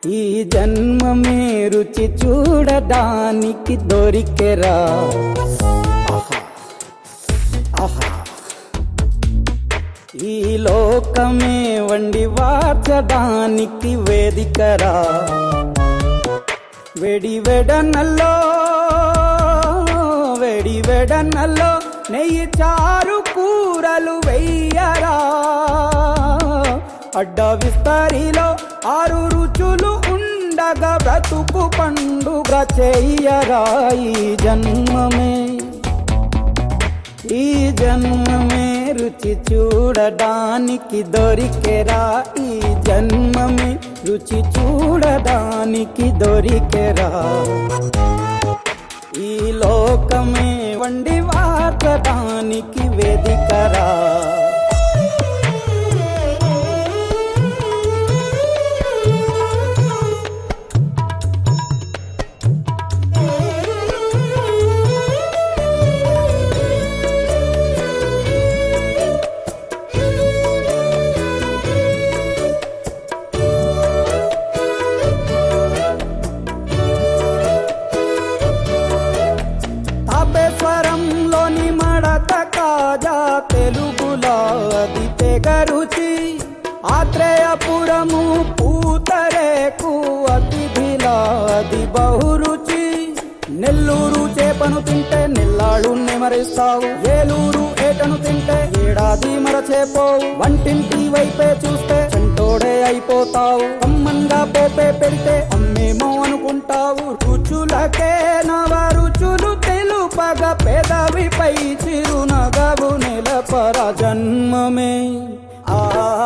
ఈ జన్మమే రుచి చూడడానికి దొరికెరా ఆహా ఆహా ఈ లోకమే వండి వార్చడానికి వేదికరా వెడి వెడనల్లో వెడి వెడనల్లో నెయ్యి చారు కూరలు వెయ్యరా అడ్డ విస్తరిలో ఆరు రుచులు ఉండగా బ్రతుకు పండుగ చెయ్యరా ఈ జన్మమే ఈ జన్మమే రుచి చూడడానికి దొరికెరా ఈ జన్మమే రుచి చూడడానికి దొరికెరా ఈ లోకమే వండి వార్చడానికి వేదికరా తాపేశ్వరంలోని మడత కాజా తెలుగులో అది తెగ రుచి ఆత్రేయపురము పూతరేకు అతిథిలా అది బహురుచి నెల్లూరు చేపను తింటే నెల్లాళ్ళు నెమరిస్తావు ఏలూరు ఏటను తింటే ఏడాది మరచేపోవు వంటింటి వైపే చూస్తే చెంటోడే అయిపోతావు కమ్మంగా పోపే పెడితే అమ్మేమో అనుకుంటావు రుచులకే నవ రుచులు తెలుపగ పెదవిపై చిరునగవు నిలపర జన్మమే ఆ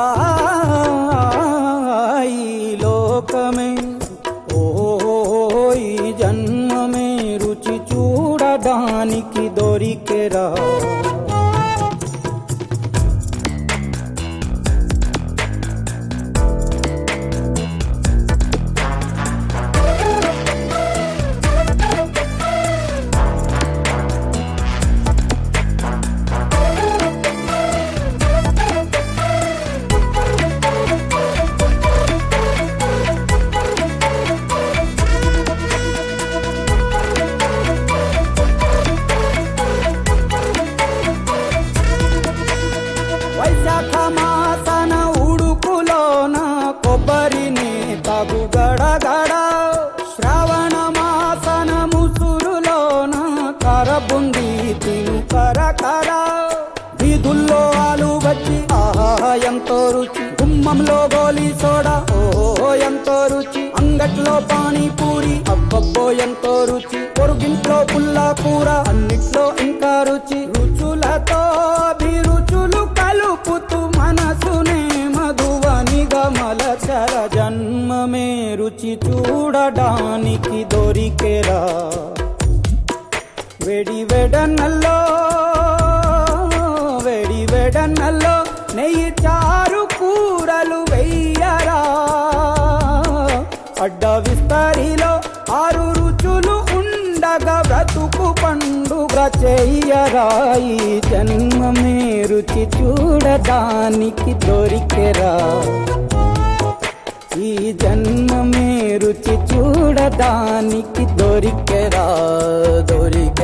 ఈ లోకమే ఓ ఈ జన్మమే రుచి చూడడానికి దొరికెరా వైశాఖ మాసన ఉడుకులోన కొబ్బరిని తగు గడగడ శ్రావణ మాసన ముసురులోన కరబుంది తిను కరకర వీధుల్లో ఆలు వచ్చి ఆహా ఎంతో రుచి గుమ్మంలో గోలీ సోడా ఓహో ఎంతో రుచి అంగట్లో పానీపూరి అబ్బబ్బో ఎంతో రుచి పొరుగింట్లో పుల్లా కూర అన్నిట్లో ఇంకా రుచి రుచులతో అభిరుచులు కలుపుతూ మనసునే మధువనిగా మలచర జన్మమే రుచి చూడడానికి దొరికెరా వెడి వెడనల్లో వెడి వెడనల్లో నెయ్యి చారు కూరలు వెయ్యరా అడ్డ విస్తరిలో ఆరు రుచులు ఉండగా బ్రతుకు పండుగ చెయ్యరా ఈ జన్మమే రుచి చూడడానికి దొరికెరా ఈ జన్మమే రుచి చూడడానికి దొరికెరా దొరికె